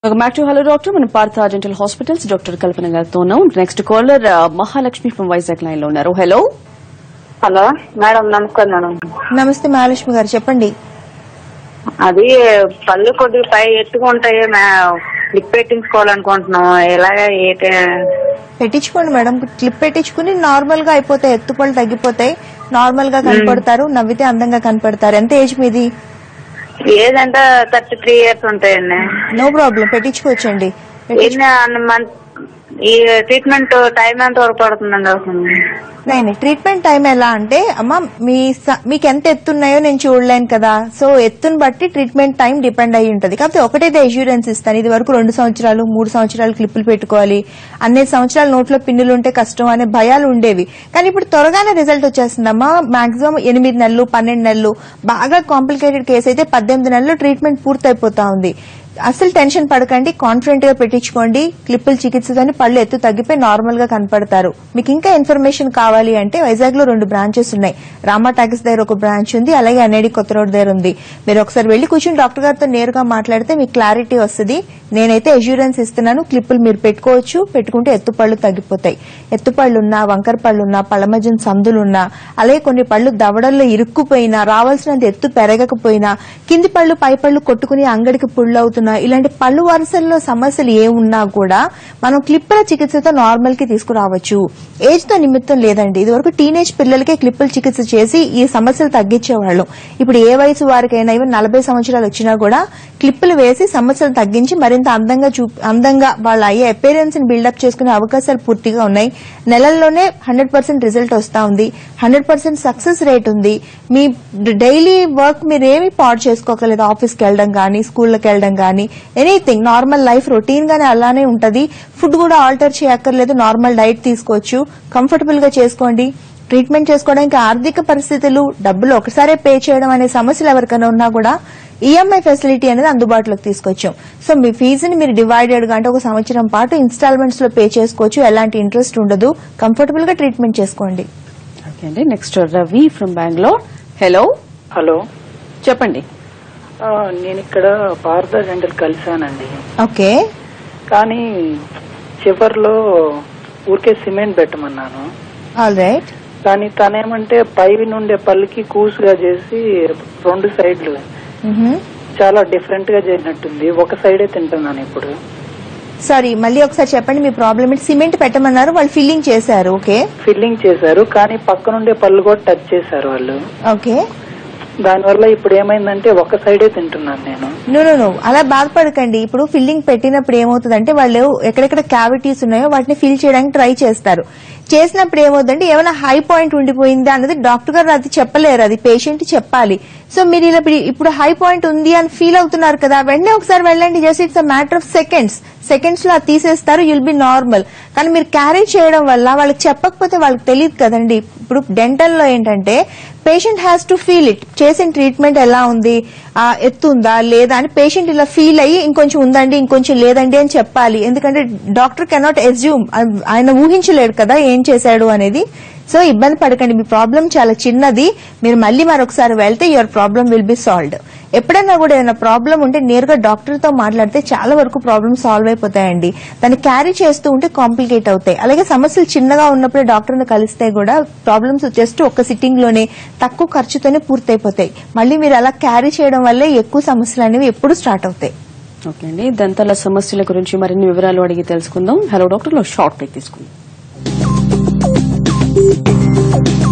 back to hello doctor మనం Partha dental hospitals doctor Kalpana గారితో ఉన్నాం next caller Mahalakshmi from Vizag line లో ఉన్నారు హలో హలో మేడం నమస్కారం మేడం నమస్తే మహాలక్ష్మి గారు చెప్పండి అది పళ్ళు కొద్దిగా పై ఎత్తుగా ఉంటాయి క్లిప్ పెట్టించుకోవాలనుకుంటున్నాం ఎలాగ ఏంటి పెట్టించుకోండి మేడం క్లిప్ పెట్టించుకుని నార్మల్ గా అయిపోతాయి ఎత్తుపళ్ళు తగ్గిపోతాయి నార్మల్ గా కనపడతారు నవ్వితే అందంగా కనపడతారు ఎంత ఏజ్ మీది ఏదంటే థర్టీ త్రీ ఇయర్స్ ఉంటాయండి నో ప్రాబ్లం పెట్టించుకోవచ్చండి పెట్టించు- ఎన్ని మంత్ ఈ ట్రీట్మెంట్ టైం ఎంత వరకు పడుతుందండి అసలు నైన్ ట్రీట్మెంట్ టైం ఎలా అంటే అమ్మ మీ స- మీకు ఎంత ఎత్తున్నాయో నేను చూడలేను కదా సో ఎత్తుని బట్టి ట్రీట్మెంట్ టైం డిపెండ్ అయి ఉంటది కాకపోతే ఒకటైతే ఎష్యూరెన్స్ ఇస్తాను ఇది వరకు రెండు సంవత్సరాలు మూడు సంవత్సరాలు క్లిప్పులు పెట్టుకోవాలి అన్ని సంవత్సరాలు నోట్లో పిన్నులు ఉంటే కష్టం అనే భయాలు ఉండేవి కానీ ఇప్పుడు త్వరగానే రిజల్ట్ వచ్చేస్తుందమ్మా మాక్సిమం ఎనిమిది నెలలు పన్నెండు నెలలు బాగా కాంప్లికేటెడ్ కేసు అయితే పద్దెనిమిది నెలలు ట్రీట్మెంట్ పూర్తయిపోతా ఉంది అసలు టెన్షన్ పడకండి కాన్ఫిడెంట్ గా పెట్టించుకోండి క్లిప్పుల చికిత్సతోని పళ్ళు ఎత్తు తగ్గిపోయి నార్మల్ గా కనపడతారు మీకు ఇంకా ఇన్ఫర్మేషన్ కావాలి అంటే వైజాగ్ లో రెండు బ్రాంచెస్ ఉన్నాయి రామా టాకీస్ దగ్గర ఒక బ్రాంచ్ ఉంది అలాగే అనేది కొత్త రోడ్ దగ్గర ఉంది మీరు ఒకసారి వెళ్లి కూర్చుని డాక్టర్ గారితో నేరుగా మాట్లాడితే మీకు క్లారిటీ వస్తుంది నేనైతే అష్యూరెన్స్ ఇస్తున్నాను క్లిప్పులు మీరు పెట్టుకోవచ్చు పెట్టుకుంటే ఎత్తుపళ్ళు తగ్గిపోతాయి ఎత్తుపళ్ళు ఉన్నా వంకర పళ్ళు ఉన్నా పళ్ళ మధ్యన సందులున్నా అలాగే కొన్ని పళ్ళు దవడల్లో ఇరుక్కుపోయినా రావాల్సినంత ఎత్తు పెరగకపోయినా కింది పళ్ళు పై పళ్ళు కొట్టుకుని అంగడికి పుళ్ళు అవుతున్నా ఇలాంటి పళ్ళు వరుసల్లో సమస్యలు ఏ ఉన్నా కూడా మనం క్లిప్పుల చికిత్సతో నార్మల్ కి తీసుకురావచ్చు ఏజ్ తో నిమిత్తం లేదండి ఇదివరకు టీనేజ్ పిల్లలకే క్లిప్పుల చికిత్స చేసి ఈ సమస్యలు తగ్గించేవాళ్ళం ఇప్పుడు ఏ వయసు వారికైనా ఈవెన్ నలభై సంవత్సరాలు వచ్చినా కూడా క్లిప్పులు వేసి సమస్యలు తగ్గించి మరింత అందంగా చూ అందంగా వాళ్ళ అయ్యే అపేరెన్స్ ని బిల్డప్ చేసుకునే అవకాశాలు పూర్తిగా ఉన్నాయి నెలల్లోనే హండ్రెడ్ పర్సెంట్ రిజల్ట్ వస్తా ఉంది హండ్రెడ్ పర్సెంట్ సక్సెస్ రేట్ ఉంది మీ డైలీ వర్క్ మీరు ఏమి పాడు చేసుకోకలేదు ఆఫీస్కి వెళ్ళడం కానీ స్కూల్కి వెళ్ళడం కానీ ఎనీథింగ్ నార్మల్ లైఫ్ రొటీన్ గానే అలానే ఉంటది ఫుడ్ కూడా ఆల్టర్ చేయక్కర్లేదు నార్మల్ డైట్ తీసుకోవచ్చు కంఫర్టబుల్ గా చేసుకోండి ట్రీట్మెంట్ చేసుకోవడానికి ఆర్థిక పరిస్థితులు డబ్బులు ఒకసారే పే చేయడం అనే సమస్యలు ఎవరికైనా ఉన్నా కూడా ఈఎంఐ ఫెసిలిటీ అనేది అందుబాటులోకి తీసుకొచ్చాం సో మీ ఫీజుని మీరు డివైడెడ్ గా అంటే ఒక సంవత్సరం పాటు ఇన్స్టాల్మెంట్స్ లో పే చేసుకోవచ్చు ఎలాంటి ఇంట్రెస్ట్ ఉండదు కంఫర్టబుల్ గా ట్రీట్మెంట్ చేసుకోండి ఓకే అండి next Ravi from Bengaluru hello hello చెప్పండి ఆ, నేను ఇక్కడ పార్థ డెంటల్ కలిశానండి ఓకే కానీ చివర్లో ఊరికే సిమెంట్ పెట్టమన్నాను ఆల్ రైట్ కానీ తనేమంటే పై నుండే పళ్ళకి కూసుగా చేసి రెండు సైడ్లు చాలా డిఫరెంట్ గా చేసినట్టుంది ఒక సైడే తింటున్నాను ఇప్పుడు సారీ మళ్ళీ ఒకసారి చెప్పండి మీ ప్రాబ్లమ్ ఏంటి సిమెంట్ పెట్టమన్నారు వాళ్ళు ఫిల్లింగ్ చేశారు ఓకే ఫిల్లింగ్ చేశారు కానీ పక్క నుండే పళ్ళు కూడా టచ్ చేశారు వాళ్ళు ఓకే దానివల్ల ఇప్పుడు ఏమైందంటే ఒక సైడే తింటున్నాను నేను నో నో నో అలా బాధపడకండి ఇప్పుడు ఫిల్లింగ్ పెట్టినప్పుడు ఏమవుతుందంటే వాళ్ళు ఎక్కడెక్కడ క్యావిటీస్ ఉన్నాయో వాటిని ఫిల్ చేయడానికి ట్రై చేస్తారు చేసినప్పుడు ఏమవుతుందంటే ఏమైనా హై పాయింట్ ఉండిపోయిందా అన్నది డాక్టర్ గారు అది చెప్పలేరు అది పేషెంట్ చెప్పాలి సో మీరు ఇలా ఇప్పుడు- ఇప్పుడు హై పాయింట్ ఉంది అని ఫీల్ అవుతున్నారు కదా వెంటనే ఒకసారి వెళ్ళండి just it's uh matter of seconds seconds లో అది తీసేస్తారు యుల్ బి నార్మల్ కానీ మీరు క్యారీ చేయడం వల్ల వాళ్ళకి చెప్పకపోతే వాళ్ళకి తెలియదు కదండి ఇప్పుడు డెంటల్ లో ఏంటంటే patient has to feel it చేసిన ట్రీట్మెంట్ ఎలా ఉంది ఆ, ఎత్తు ఉందా లేదా అని పేషెంట్ ఇలా ఫీల్ అయ్యి ఇంకొంచెం ఉందండి ఇంకొంచెం లేదండి అని చెప్పాలి ఎందుకంటే డాక్టర్ కెనాట్ ఎస్యూమ్ ఆయన ఊహించలేడు కదా ఏం చేశాడు అనేది సో ఇబ్బంది పడకండి మీ ప్రాబ్లం చాలా చిన్నది మీరు మళ్ళీ మరొకసారి వెళ్తే your problem will be solved ఎప్పుడైనా కూడా ఏదైనా ప్రాబ్లం ఉంటే నేరుగా డాక్టర్ తో మాట్లాడితే చాలా వరకు ప్రాబ్లమ్ సాల్వ్ అయిపోతాయండి దాన్ని క్యారీ చేస్తూ ఉంటే కాంప్లికేట్ అవుతాయి అలాగే సమస్యలు చిన్నగా ఉన్నప్పుడే డాక్టర్ని కలిస్తే కూడా ప్రాబ్లమ్స్ జస్ట్ ఒక్క సిట్టింగ్ లోనే తక్కువ ఖర్చుతోనే పూర్తయిపోతాయి మళ్ళీ మీరు అలా క్యారీ చేయడం వల్లే ఎక్కువ సమస్యలు అనేవి ఎప్పుడు స్టార్ట్ అవుతాయి ఓకే అండి దంతాల సమస్యల గురించి మరిన్ని వివరాలు అడిగి తెలుసుకుందాం హలో డాక్టర్ లో షార్ట్ బ్రేక్ తీసుకుందాం